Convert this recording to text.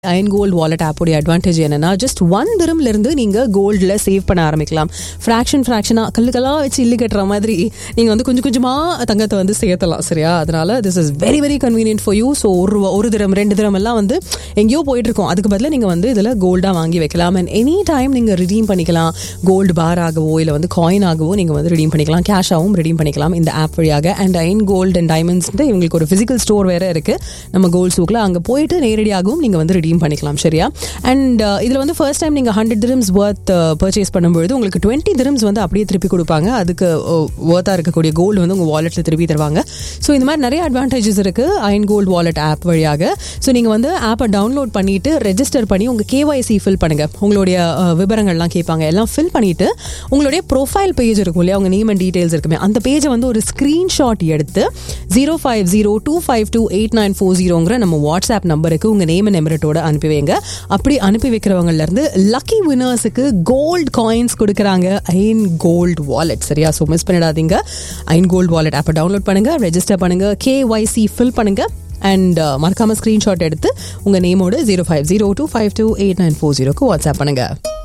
iron gold wallet ஆப்போடைய advantage என்னன்னா just one திரம்ல இருந்து நீங்க கோல்டில் சேவ் பண்ண ஆரம்பிக்கலாம் ஃப்ராக்ஷன் ஃப்ராக்ஷனா கல்லுக்கெல்லாம் வச்சு இல்லு கட்டுற மாதிரி நீங்க வந்து கொஞ்சம் கொஞ்சமா தங்கத்தை வந்து சேர்த்தலாம் சரியா அதனால this is very very convenient for you so ஒரு ரூபா- ஒரு திரம் ரெண்டு திரம் எல்லாம் வந்து எங்கேயோ போயிட்டு இருக்கோம் அதுக்கு பதிலாக நீங்க வந்து இதுல கோல்டா வாங்கி வைக்கலாம் அண்ட் எனி டைம் நீங்க ரிடீம் பண்ணிக்கலாம் கோல்டு பார் ஆகவோ இல்லை வந்து காயின் ஆகவோ நீங்க வந்து ரிடீம் பண்ணிக்கலாம் கேஷாகவும் ரிடீம் பண்ணிக்கலாம் இந்த ஆப் வழியாக and Ayan gold and diamonds இவங்களுக்கு ஒரு பிசிக்கல் ஸ்டோர் வேற இருக்கு நம்ம கோல்ட் சூக்கில் அங்கே போயிட்டு நேரடியாகவும் நீங்கள் வந்து ரிடீம் பண்ணிக்கலாம் சரியா அண்ட் இதில் வந்து ஃபர்ஸ்ட் டைம் நீங்கள் ஹண்ட்ரட் திரம்ஸ் ஒர்த் பர்ச்சேஸ் பண்ணும்பொழுது உங்களுக்கு டுவெண்ட்டி திரம்ஸ் வந்து அப்படியே திருப்பி கொடுப்பாங்க அதுக்கு ஒர்த்தாக இருக்கக்கூடிய கோல்டு வந்து உங்கள் வாலெட்டில் திருப்பி தருவாங்க ஸோ இந்த மாதிரி நிறைய அட்வான்டேஜஸ் இருக்குது அயன் கோல்டு வாலெட் ஆப் வழியாக ஸோ நீங்கள் வந்து ஆப்பை டவுன்லோட் பண்ணிட்டு ரெஜிஸ்டர் பண்ணி உங்கள் கேஒய்சி ஃபில் பண்ணுங்க உங்களுடைய அஹ், விவரங்கள்லாம் கேட்பாங்க எல்லாம் ஃபில் பண்ணிட்டு உங்களுடைய ப்ரொஃபைல் பேஜ் இருக்கும் இல்லையா உங்கள் நேம் அண்ட் டீடைல்ஸ் இருக்குமே அந்த பேஜை வந்து ஒரு ஸ்க்ரீன்ஷாட் எடுத்து zero five zero two five two eight nine four ஜீரோங்கிற நம்ம வாட்ஸ்அப் நம்பருக்கு உங்கள் நேம் அண்ட் எமிரட்டோட அனுப்பி வைங்க அப்படி அனுப்பி வைக்கிறவங்கல இருந்து லக்கி வினர்ஸுக்கு கோல்ட் காயின்ஸ் கொடுக்குறாங்க ஐன் கோல்ட் வாலெட் சரியா ஸோ மிஸ் பண்ணிடாதீங்க ஐன் கோல்ட் வாலெட் ஆப்பை டவுன்லோட் பண்ணுங்க ரெஜிஸ்டர் பண்ணுங்க கேஒய்சி ஃபில் பண்ணுங்க அண்ட் மறக்காம ஸ்க்ரீன்ஷாட் எடுத்து உங்கள் நேமோட zero five zero two five two eight nine four ஜீரோக்கு வாட்ஸ்அப் பண்ணுங்க